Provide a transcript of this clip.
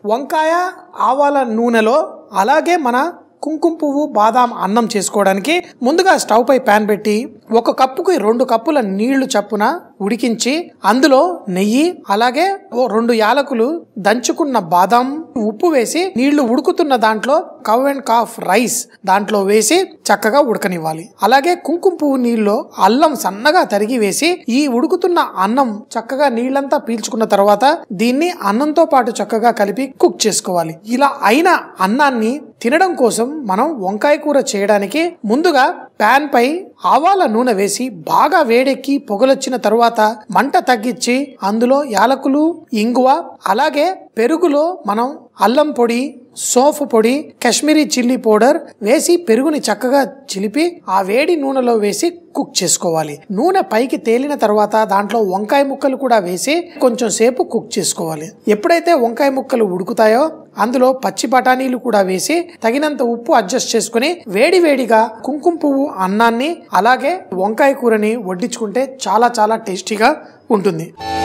వంకాయ ఆవాల నూనెలో అలాగే మన కుంకుమ పువ్వు బాదాం అన్నం చేసుకోవడానికి ముందుగా స్టవ్ పై ప్యాన్ పెట్టి ఒక కప్పుకి రెండు కప్పుల నీళ్లు చప్పున ఉడికించి అందులో నెయ్యి అలాగే ఓ రెండు యాలకులు దంచుకున్న బాదాం ఉప్పు వేసి నీళ్లు ఉడుకుతున్న దాంట్లో కవ్ అండ్ కాఫ్ రైస్ దాంట్లో వేసి చక్కగా ఉడకనివ్వాలి అలాగే కుంకుమ పువ్వు నీళ్ళలో అల్లం సన్నగా తరిగి వేసి ఈ ఉడుకుతున్న అన్నం చక్కగా నీళ్ళంతా పీల్చుకున్న తర్వాత దీన్ని అన్నంతో పాటు చక్కగా కలిపి కుక్ చేసుకోవాలి ఇలా అయిన అన్నాన్ని తినడం కోసం మనం వంకాయ కూర చేయడానికి ముందుగా ప్యాన్ పై ఆవాల నూనె వేసి బాగా వేడెక్కి పొగలొచ్చిన తరువాత మంట తగ్గించి అందులో యాలకులు ఇంగువ అలాగే పెరుగులో మనం అల్లం పొడి సోఫు పొడి కాశ్మీరీ చిల్లీ పౌడర్ వేసి పెరుగుని చక్కగా చిలిపి ఆ వేడి నూనెలో వేసి కుక్ చేసుకోవాలి నూనె పైకి తేలిన తర్వాత దాంట్లో వంకాయ ముక్కలు కూడా వేసి కొంచెం సేపు కుక్ చేసుకోవాలి ఎప్పుడైతే వంకాయ ముక్కలు ఉడుకుతాయో అందులో పచ్చి బఠానీలు కూడా వేసి తగినంత ఉప్పు అడ్జస్ట్ చేసుకుని వేడి వేడిగా కుంకుమ పువ్వు అన్నాన్ని అలాగే వంకాయ కూరని వడ్డించుకుంటే చాలా చాలా టేస్టీగా ఉంటుంది